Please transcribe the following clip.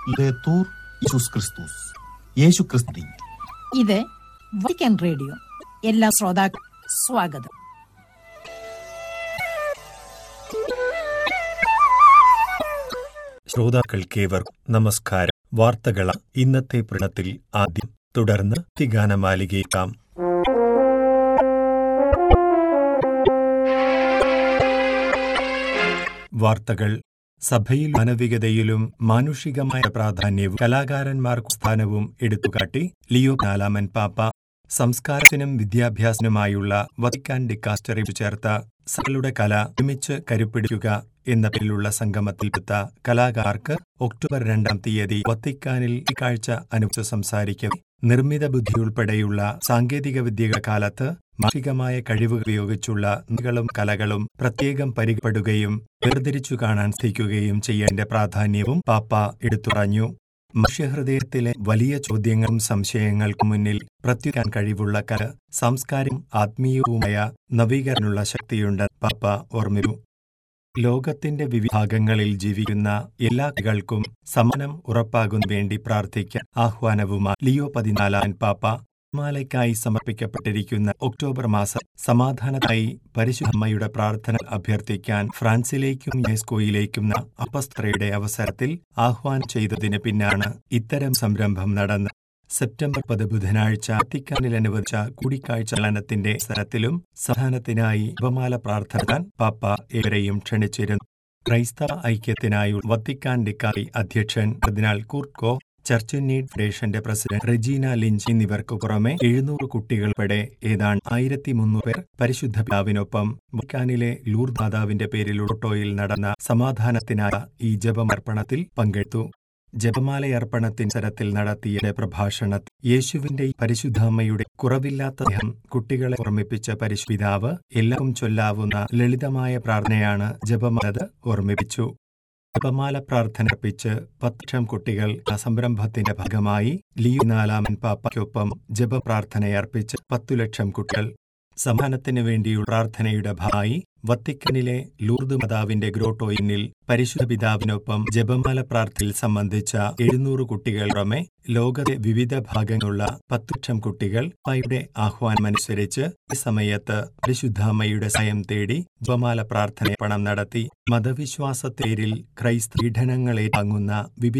ലേത്തൂർ യേശുസ് ക്രിസ്തുസ് യേശു ക്രിസ്തി ഇത് Vatican radio എല്ലാ ശ്രോതാക്കളും സ്വാഗതം ശ്രോതാക്കൾക്കേവർ നമസ്കാരം വാർത്തകൾ ഇന്നത്തെ പ്രണത്തിൽ ആദ്യം തുടർന്ന് തിഗാനമാലികേക്കാം വാർത്തകൾ സഭയിൽ മാനവികതയിലും മാനുഷികമായ പ്രാധാന്യവും കലാകാരന്മാർക്ക് സ്ഥാനവും എടുത്തുകാട്ടി ലിയോ നാലാമൻ പാപ്പ സംസ്കാരത്തിനും വിദ്യാഭ്യാസത്തിനുമായുള്ള വത്തിക്കാൻ ഡിക്കാസ്റ്ററി ചേർത്ത സകളുടെ കല ഒരുമിച്ച് കരുപ്പിടിക്കുക എന്ന പേരിലുള്ള സംഗമത്തിൽപ്പെട്ട കലാകാർക്ക് ഒക്ടോബർ രണ്ടാം തീയതി വത്തിക്കാനിൽ ഈ കാഴ്ച അനുഭവിച്ച് സംസാരിക്കവെ നിർമ്മിത ബുദ്ധി ഉൾപ്പെടെയുള്ള സാങ്കേതിക വിദ്യകളുടെ കാലത്ത് മാനസികമായ കഴിവുകൾ ഉപയോഗിച്ചുള്ള നികളും കലകളും പ്രത്യേകം പരിഗപ്പെടുകയും വേർതിരിച്ചു കാണാൻ സ്ഥിക്കുകയും ചെയ്യേണ്ട പ്രാധാന്യവും പാപ്പ എടുത്തുറഞ്ഞു മനുഷ്യഹൃദയത്തിലെ വലിയ ചോദ്യങ്ങളും സംശയങ്ങൾക്കും മുന്നിൽ പ്രത്യുക്കാൻ കഴിവുള്ള കല സംസ്കാരം ആത്മീയവുമായ നവീകരണമുള്ള ശക്തിയുണ്ട് പാപ്പ ഓർമ്മിച്ചു ലോകത്തിന്റെ വിഭാഗങ്ങളിൽ ജീവിക്കുന്ന എല്ലാ കുട്ടികൾക്കും സമാനം ഉറപ്പാകുന്ന വേണ്ടി പ്രാർത്ഥിക്കാൻ ആഹ്വാനവുമായി ലിയോ പതിനാലാൻ പാപ്പ മാലയ്ക്കായി സമർപ്പിക്കപ്പെട്ടിരിക്കുന്ന ഒക്ടോബർ മാസം സമാധാനത്തായി പരിശുദ്ധമ്മയുടെ പ്രാർത്ഥന അഭ്യർത്ഥിക്കാൻ ഫ്രാൻസിലേക്കും യുനെസ്കോയിലേക്കും അപസ്ത്രയുടെ അവസരത്തിൽ ആഹ്വാനം ചെയ്തതിന് പിന്നാണ് ഇത്തരം സംരംഭം നടന്നത് സെപ്റ്റംബർ പത് ബുധനാഴ്ച വത്തിക്കാനിൽ അനുവദിച്ച കൂടിക്കാഴ്ച ചലനത്തിന്റെ സ്ഥലത്തിലും സമാധാനത്തിനായി ഉപമാല പ്രാർത്ഥന പാപ്പ ഏവരെയും ക്ഷണിച്ചിരുന്നു ക്രൈസ്തവ ഐക്യത്തിനായുള്ള വത്തിക്കാൻ ഡിക്കാറി അധ്യക്ഷൻ കർദിനാൾ കൂർക്കോ ചർച്ച് നീഡ് ഫെഡറേഷന്റെ പ്രസിഡന്റ് റെജീന ലിഞ്ച് എന്നിവർക്ക് പുറമെ എഴുന്നൂറ് കുട്ടികൾ ഉൾപ്പെടെ ഏതാണ്ട് ആയിരത്തി മുന്നൂറ് പേർ പരിശുദ്ധ പിതാവിനൊപ്പം വത്തിക്കാനിലെ ലൂർ ദാതാവിന്റെ പേരിൽ ഓട്ടോയിൽ നടന്ന സമാധാനത്തിനായ ഈ ജപമർപ്പണത്തിൽ പങ്കെടുത്തു ജപമാലയർപ്പണത്തിൻ സരത്തിൽ നടത്തിയ പ്രഭാഷണത്തിൽ യേശുവിന്റെ പരിശുദ്ധാമ്മയുടെ കുറവില്ലാത്ത സ്നേഹം കുട്ടികളെ ഓർമ്മിപ്പിച്ച പരിശുപിതാവ് എല്ലാവും ചൊല്ലാവുന്ന ലളിതമായ പ്രാർത്ഥനയാണ് ജപമാലത് ഓർമ്മിപ്പിച്ചു ജപമാല പ്രാർത്ഥന അർപ്പിച്ച് പത്ത് ലക്ഷം കുട്ടികൾ ആ സംരംഭത്തിന്റെ ഭാഗമായി ലിയോ നാലാമൻ പാപ്പയ്ക്കൊപ്പം ജപപ്രാർത്ഥനയർപ്പിച്ച് പത്തു ലക്ഷം കുട്ടികൾ സമാധാനത്തിനു വേണ്ടിയുള്ള പ്രാർത്ഥനയുടെ ഭാഗമായി വത്തിക്കനിലെ ലൂർദ് മാതാവിന്റെ ഗ്രോട്ടോയിനിൽ പരിശുദ്ധ പിതാവിനൊപ്പം ജപമാല പ്രാർത്ഥനയിൽ സംബന്ധിച്ച എഴുന്നൂറ് കുട്ടികൾ പുറമെ ലോകത്തെ വിവിധ ഭാഗങ്ങളുള്ള പത്ത് ലക്ഷം കുട്ടികൾ പായുടെ ആഹ്വാനമനുസരിച്ച് ഈ സമയത്ത് പരിശുദ്ധാമ്മയുടെ സഹായം തേടി ജപമാല പ്രാർത്ഥന പണം നടത്തി മതവിശ്വാസത്തേരിൽ ക്രൈസ്ത പീഡനങ്ങളെ താങ്ങുന്ന വിവിധ